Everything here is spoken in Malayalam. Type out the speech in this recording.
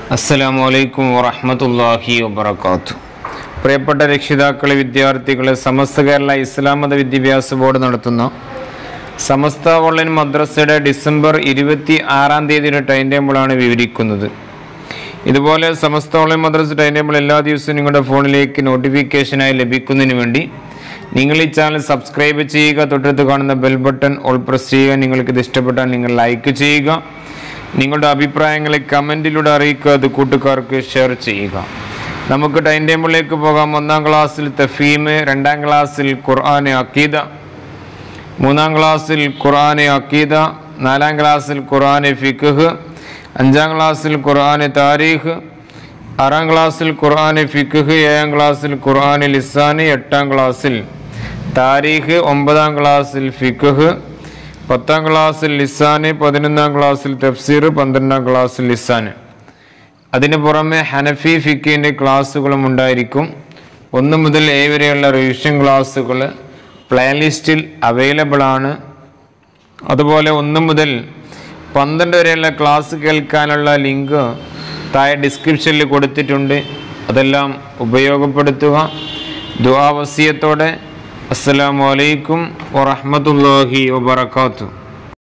അസ്സലാമു അലൈക്കും വറഹ്മത്തുള്ളാഹി വബറകാത്തു പ്രിയപ്പെട്ട രക്ഷിതാക്കളെ വിദ്യാർത്ഥികളെ സമസ്ത കേരള ഇസ്ലാം മത വിദ്യാഭ്യാസ ബോർഡ് നടത്തുന്ന സമസ്ത ഓൺലൈൻ മദ്രസയുടെ ഡിസംബർ ഇരുപത്തി ആറാം തീയതിയുടെ ടൈം ടേബിളാണ് വിവരിക്കുന്നത് ഇതുപോലെ സമസ്ത ഓൺലൈൻ മദ്രസ ടൈം ടേബിൾ എല്ലാ ദിവസവും നിങ്ങളുടെ ഫോണിലേക്ക് നോട്ടിഫിക്കേഷനായി ലഭിക്കുന്നതിന് വേണ്ടി നിങ്ങൾ ഈ ചാനൽ സബ്സ്ക്രൈബ് ചെയ്യുക തൊട്ടടുത്ത് കാണുന്ന ബെൽ ബട്ടൺ ഓൾ പ്രസ് ചെയ്യുക നിങ്ങൾക്ക് ഇത് ഇഷ്ടപ്പെട്ടാൽ നിങ്ങൾ ലൈക്ക് ചെയ്യുക നിങ്ങളുടെ അഭിപ്രായങ്ങളെ കമൻറ്റിലൂടെ അറിയിക്കുക അത് കൂട്ടുകാർക്ക് ഷെയർ ചെയ്യുക നമുക്ക് ടൈം ടേബിളിലേക്ക് പോകാം ഒന്നാം ക്ലാസ്സിൽ തഫീമ് രണ്ടാം ക്ലാസ്സിൽ ഖുർആൻ അക്കീദ മൂന്നാം ക്ലാസ്സിൽ ഖുർആൻ അക്കീദ നാലാം ക്ലാസ്സിൽ ഖുർആൻ ഫിഖ് അഞ്ചാം ക്ലാസ്സിൽ ഖുർആൻ താരീഖ് ആറാം ക്ലാസ്സിൽ ഖുർആൻ ഫിഖ് ഏഴാം ക്ലാസ്സിൽ ഖുർആൻ ലിസാന് എട്ടാം ക്ലാസ്സിൽ താരീഖ് ഒമ്പതാം ക്ലാസ്സിൽ ഫിഖ് പത്താം ക്ലാസ്സിൽ ലിസാന് പതിനൊന്നാം ക്ലാസ്സിൽ തഫ്സീർ പന്ത്രണ്ടാം ക്ലാസ്സിൽ ലിസാന് അതിന് പുറമെ ഹനഫി ഫിക്കിൻ്റെ ക്ലാസ്സുകളും ഉണ്ടായിരിക്കും ഒന്ന് മുതൽ ഏഴ് വരെയുള്ള റിവിഷൻ ക്ലാസ്സുകൾ പ്ലേലിസ്റ്റിൽ അവൈലബിൾ ആണ് അതുപോലെ ഒന്ന് മുതൽ പന്ത്രണ്ട് വരെയുള്ള ക്ലാസ് കേൾക്കാനുള്ള ലിങ്ക് താഴെ ഡിസ്ക്രിപ്ഷനിൽ കൊടുത്തിട്ടുണ്ട് അതെല്ലാം ഉപയോഗപ്പെടുത്തുക ദുആവസ്യത്തോടെ അസ്സലാമു അലൈക്കും വറഹ്മത്തുള്ളാഹി വബറകാതുഹു